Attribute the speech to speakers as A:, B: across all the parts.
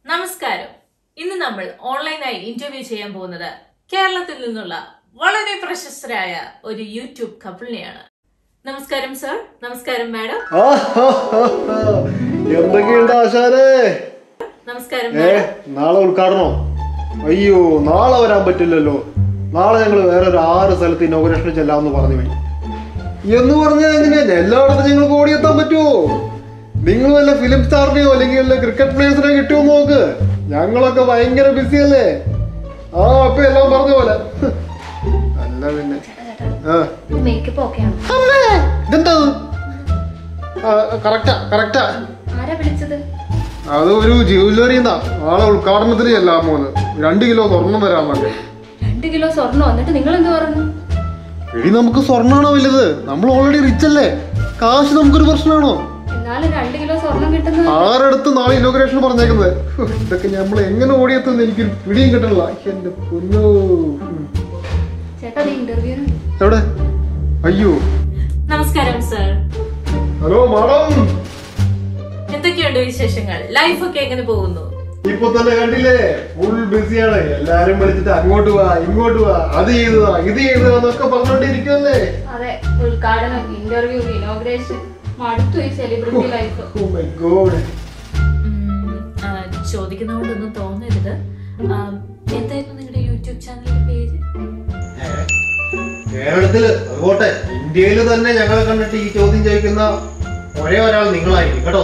A: നമസ്കാരം ഇന്ന് നമ്മൾ ഓൺലൈനായി ഇന്റർവ്യൂ ചെയ്യാൻ പോകുന്നത് കേരളത്തിൽ നിന്നുള്ള വളരെ പ്രശസ്തരായ ഒരു യൂട്യൂബ് കപ്പിളിനെയാണ് നമസ്കാരം സർ നമസ്കാരം മാഡം
B: എന്തൊക്കെയുണ്ട് ആശാരേ
A: നമസ്കാരം
B: ഏ നാളെ ഉദ്ഘാടനം അയ്യോ നാളെ വരാൻ പറ്റില്ലല്ലോ നാളെ ഞങ്ങൾ വേറെ ഒരു ആറ് സ്ഥലത്ത് ഇനോഗ്രേഷൻ ചെല്ലാമെന്ന് പറഞ്ഞു പോയി എന്ന് പറഞ്ഞാൽ എങ്ങനെയാ എല്ലായിടത്തും ഞങ്ങൾക്ക് ഓടിയെത്താൻ പറ്റുമോ നിങ്ങൾ വല്ല ഫിലിം സ്റ്റാറിനെയോ അല്ലെങ്കിൽ വല്ല ക്രിക്കറ്റ് പ്ലേയേഴ്സിനെ കിട്ടുമോ നോക്ക് ഞങ്ങളൊക്കെ ഭയങ്കര ബിസി അല്ലേ ആ അപ്പൊ എല്ലാം പറഞ്ഞ പോലെ അല്ല പിന്നെ ആ
C: മേക്കപ്പ് ഒക്കെയാണ്
B: ഇതെന്താ കറക്റ്റാ കറക്റ്റാ
C: ആരാ വിളിച്ചത്
B: അത് ഒരു ജ്വല്ലറിന്നാ നാളെ ഉദ്ഘാടനത്തിന് ചെല്ലാൻ പോകുന്നത് രണ്ട് കിലോ സ്വർണം വരാൻ വേണ്ടി
C: രണ്ട് കിലോ സ്വർണ്ണം എന്നിട്ട് നിങ്ങൾ എന്ത് പറഞ്ഞു
B: എടി നമുക്ക് സ്വർണ്ണാണോ വലുത് നമ്മൾ ഓൾറെഡി റിച്ച് അല്ലേ കാശ് നമുക്കൊരു പ്രശ്നമാണോ
C: എന്നാലും രണ്ട് കിലോ സ്വർണം കിട്ടുന്നത്
B: ആരടുത്ത് നാളെ ഇനോഗ്രേഷൻ പറഞ്ഞേക്കുന്നത് ഹ്, ഇതൊക്കെ നമ്മൾ എങ്ങനെ ഓടിയെത്തുന്ന എനിക്കൊരു പിടിയും കിട്ടണില്ല എന്റെ പൊന്നോ ഉം.
C: ചേട്ടാ അത് ഇന്റർവ്യൂ
B: എവിടെ അയ്യോ
A: നമസ്കാരം സർ
B: ഹലോ മാഡം
A: എന്തൊക്കെയുണ്ട് വിശേഷങ്ങൾ ലൈഫ് ഒക്കെ എങ്ങനെ പോകുന്നു
B: ഇപ്പൊ തന്നെ കണ്ടില്ലേ ഫുൾ ബിസിയാണ് എല്ലാരും വിളിച്ചിട്ട് അങ്ങോട്ട് പോവാ ഇങ്ങോട്ട് പോവാ അത് ചെയ്തതാ ഇത് ചെയ്തതാ എന്നൊക്കെ പറഞ്ഞോണ്ടിരിക്കുമല്ലേ
C: അതെ ഉദ്ഘാടനം ഇന്റർവ്യൂ ഇനോഗ്രേഷൻ മടുത്തു ഈ celebrity life
B: oh my god
A: ഉം, ആ, ചോദിക്കുന്നതുകൊണ്ടൊന്നും തോന്നരുത് ആ, എന്തായിരുന്നു നിങ്ങളുടെ യൂട്യൂബ് ചാനലിന്റെ പേര്
B: കേരളത്തില് അതുപോട്ടെ ഇന്ത്യയിൽ തന്നെ ഞങ്ങളെ കണ്ടിട്ട് ഈ ചോദ്യം ചോദിക്കുന്ന ഒരേ ഒരാൾ നിങ്ങളായിരിക്കും കേട്ടോ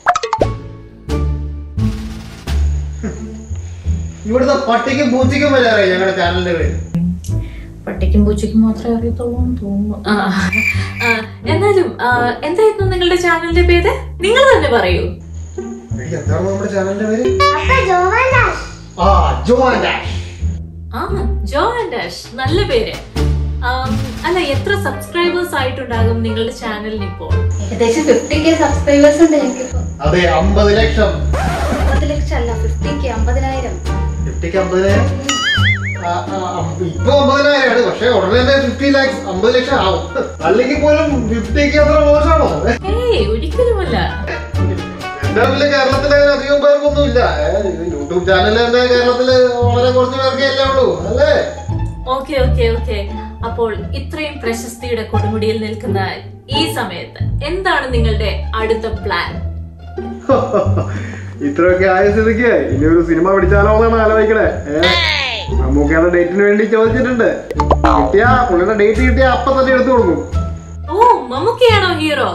B: ഇവിടുത്തെ പട്ടിക്കും പൂച്ചയ്ക്കും വരെ അറിയാം ഞങ്ങളുടെ ചാനലിന്റെ പേര്
A: പട്ടിക്കും പൂച്ചയ്ക്കും മാത്രമേ അറിയത്തുള്ളൂ എന്ന് തോന്നുന്നു ആ, ആ, എന്നാലും ആ, എന്തായിരുന്നു നിങ്ങളുടെ ചാനലിന്റെ പേര് നിങ്ങൾ തന്നെ പറയൂ
B: എടി, എന്താണ് നമ്മുടെ ചാനലിന്റെ പേര് ആ ജോൺ ഡാഷ്
A: ആ ജോ ആൻഡ് ഡാഷ് നല്ല പേര് ആം, അല്ല എത്ര സബ്സ്ക്രൈബേഴ്സ് ആയിട്ടുണ്ടാകും നിങ്ങളുടെ ചാനലിന് ഇപ്പോൾ
C: ഏകദേശം ഫിഫ്റ്റി കെ സബ്സ്ക്രൈബേഴ്സ് ഉണ്ട് എനിക്കിപ്പോ
B: അതെ അമ്പത് ലക്ഷം
C: അമ്പത് ലക്ഷം അല്ല ഫിഫ്റ്റി കെ അമ്പതിനായിരം
B: ഫിഫ്റ്റിക്ക് അമ്പതിനായിരം ആ, ആ, അമ്പ- ഇപ്പൊ അമ്പതിനായിരമാണ് പക്ഷെ ഉടനെ തന്നെ ഫിഫ്റ്റി ലാക്സ് അമ്പത് ലക്ഷം ആവും അല്ലെങ്കിൽ പോലും ഫിഫ്റ്റിക്ക് അത്ര മോശമാണോ
A: ഏയ് ഒരിക്കലുമല്ല
B: എന്റെ വീട്ടില് കേരളത്തിലെ അങ്ങനെ അധികം പേർക്കൊന്നും ഇല്ല യൂട്യൂബ് ചാനൽ തന്നെ കേരളത്തില് വളരെ കുറച്ച് പേർക്കേ അല്ലേ ഉള്ളൂ അല്ലേ
A: ഓക്കെ ഓക്കെ ഓക്കെ അപ്പോൾ ഇത്രയും പ്രശസ്തിയുടെ കൊടുമുടിയിൽ നിൽക്കുന്ന ഈ സമയത്ത് എന്താണ് നിങ്ങളുടെ അടുത്ത പ്ലാൻ
B: ഇത്രയൊക്കെ ആയ സ്ഥിതിക്ക് ഇനി ഒരു സിനിമ പിടിച്ചാലോ എന്നാണ് ആലോചിക്കണേ മമ്മൂക്കയുടെ ഡേറ്റിന് വേണ്ടി ചോദിച്ചിട്ടുണ്ട് കിട്ടിയാ പുള്ളിയുടെ ഡേറ്റ് കിട്ടിയാ അപ്പൊ തന്നെ എടുത്തു കൊടുക്കും
A: ഓ മമ്മൂക്കയാണോ ഹീറോ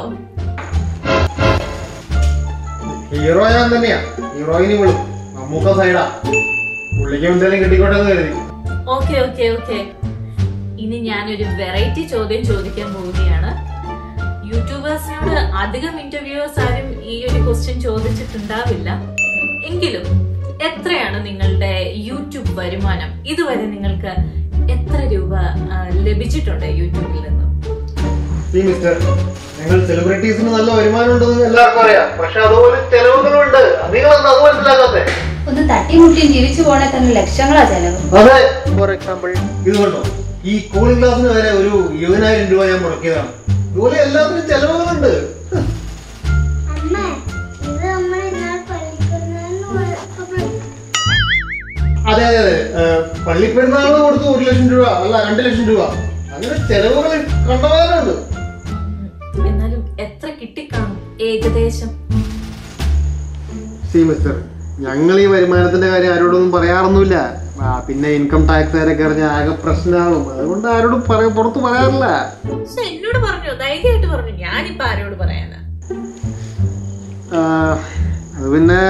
B: ഹീറോ ഞാൻ തന്നെയാ ഹീറോയിനി വിളും മമ്മൂക്ക സൈഡാ പുള്ളിക്ക് എന്തെങ്കിലും കിട്ടിക്കോട്ടെ എന്ന് കരുതി
A: ഓക്കെ ഓക്കെ ഓക്കെ ഇനി ഞാനൊരു വെറൈറ്റി ചോദ്യം ചോദിക്കാൻ പോവുകയാണ് യൂട്യൂബേഴ്സിനോട് അധികം ഇന്റർവ്യൂവേഴ്സ് ആരും ഈ ഒരു ക്വസ്റ്റ്യൻ ചോദിച്ചിട്ടുണ്ടാവില്ല എങ്കിലും എത്രയാണ് നിങ്ങളുടെ യൂട്യൂബ് വരുമാനം ഇതുവരെ നിങ്ങൾക്ക് എത്ര രൂപ ആ, ലഭിച്ചിട്ടുണ്ട് യൂട്യൂബിൽ നിന്നും
B: ഈ മിസ്റ്റർ നിങ്ങൾ സെലിബ്രിറ്റീസിന് നല്ല വരുമാനം ഉണ്ടെന്ന് എല്ലാവർക്കും അറിയാം പക്ഷെ അതുപോലെ ചെലവുകളുണ്ട് നിങ്ങൾ എന്താ അത് മനസ്സിലാക്കാത്തെ
C: ഒന്ന് തട്ടിമുട്ടിയും ജീവിച്ചു പോണേ തന്നെ ലക്ഷങ്ങളാ ചെലവ്
B: അതെ ഫോർ എക്സാമ്പിൾ ഇത് കണ്ടോ ഈ കൂളിംഗ് ഗ്ലാസിന് വരെ ഒരു ഇരുപതിനായിരം രൂപ ഞാൻ മുടക്കിയതാണ് ഇതുപോലെ എല്ലാത്തിനും ചെലവുകളുണ്ട്
D: അമ്മ ഇത് നമ്മൾ ഇന്നലെ പള്ളിപ്പെരുന്നാളിന് പോയപ്പോ
B: അതെ അതെ അതെ ഏഹ്, പള്ളിപ്പെരുന്നാളിന് കൊടുത്തു ഒരു ലക്ഷം രൂപ അല്ല രണ്ട് ലക്ഷം രൂപ അങ്ങനെ ചെലവുകൾ കണ്ടവാനുണ്ട്
A: ഉം, എന്നാലും എത്ര കിട്ടിക്കാണും ഏകദേശം
B: സി മിസ്റ്റർ ഞങ്ങൾ ഈ വരുമാനത്തിന്റെ കാര്യം ആരോടൊന്നും പറയാറൊന്നുമില്ല ആ, പിന്നെ ഇൻകം ടാക്സ് കാരൊക്കെ അറിഞ്ഞ ആകെ പ്രശ്നമാകും അതുകൊണ്ട് ആരോടും പറ പുറത്ത് പറയാറില്ല
A: പക്ഷെ എന്നോട് പറഞ്ഞു ധൈര്യമായിട്ട് പറഞ്ഞു ഞാനിപ്പോ ആരോട് പറയാനാ
B: ആ, അത് പിന്നെ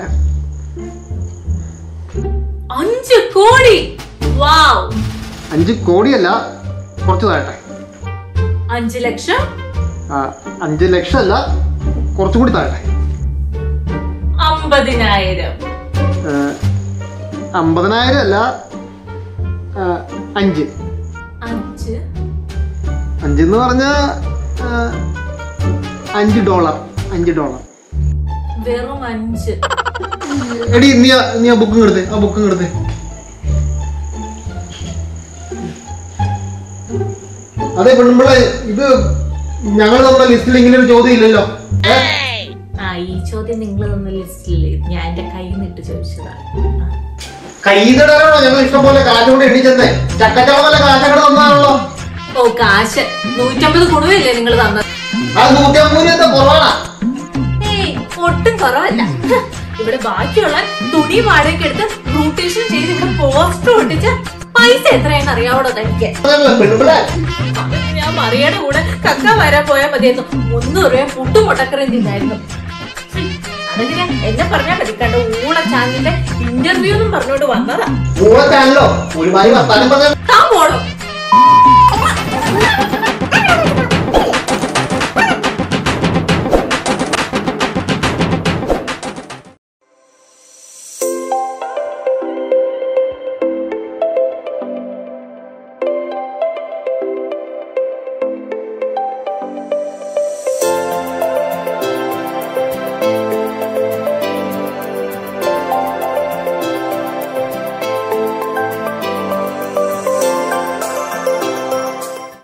A: അഞ്ച് കോടി വാവ്
B: അഞ്ച് കോടിയല്ല കുറച്ച് താഴട്ടെ
A: അഞ്ച് ലക്ഷം
B: ആ, അഞ്ച് ലക്ഷം അല്ല കുറച്ചും കൂടി താഴട്ടെ
A: അമ്പതിനായിരം
B: ആ, അമ്പതിനായിരം അല്ല ആ, അഞ്ച്
A: അഞ്ച്
B: അഞ്ചെന്ന് പറഞ്ഞ അഞ്ച് ഡോളർ അഞ്ച് ഡോളർ
A: വെറും അഞ്ച്
B: എടി നീ ആ- നീ ആ ബുക്കും എടുത്തേ ആ ബുക്കും എടുത്തേ അതെ പെണ്ണുമ്പിളെ ഇത് ഞങ്ങൾ നമ്മുടെ ലിസ്റ്റിൽ ഇങ്ങനെ ഒരു ചോദ്യം ഇല്ലല്ലോ ഏ?
A: ആ ഈ ചോദ്യം നിങ്ങൾ തന്ന ലിസ്റ്റിൽ ഞാൻ എന്റെ കയ്യിൽ നിന്നിട്ട് ചോദിച്ചതാണ് ആ.
B: കൈതടരാണോ ഞങ്ങൾ ഇഷ്ടം പോലെ കാശോട് എണ്ണിച്ചെന്നേ ചക്കച്ചവ പോലെ കാശങ്ങടെ തന്നാണല്ലോ
A: ഓ കാശ് നൂറ്റമ്പത് കുടുവല്ലേ നിങ്ങൾ തന്നത്
B: അത് നൂറ്റമ്പൂരിയത്തെ കുറവാണ്
A: ഏയ് ഒട്ടും കുറവല്ല ഹ്, ഇവിടെ ബാക്കിയുള്ള തുണി വാടകയ്ക്ക് എടുത്ത് റൂട്ടേഷൻ ചെയ്ത് ഇവിടെ പോസ്റ്റർ ഒട്ടിച്ച് പൈസ എത്രയാണെന്ന് അറിയാവോടോ തനിക്ക്
B: പെണ്ണുപിള്ളേ
A: അതിന് ഞാൻ മറിയുടെ കൂടെ കക്ക വരാൻ പോയാൽ മതിയായിരുന്നു മുന്നൂറ് രൂപ പുട്ടും മുട്ടക്കറിയും തിന്നായിരുന്നു ഹും, അതെങ്ങനെ എന്നെ പറഞ്ഞാൽ മതി കണ്ട ഊള ചാനലിന്റെ ഇന്റർവ്യൂ എന്നും പറഞ്ഞോണ്ട് വന്നതാ
B: മൂള ചാനലോ ഒരുമാതിരി വർത്താനം പറഞ്ഞ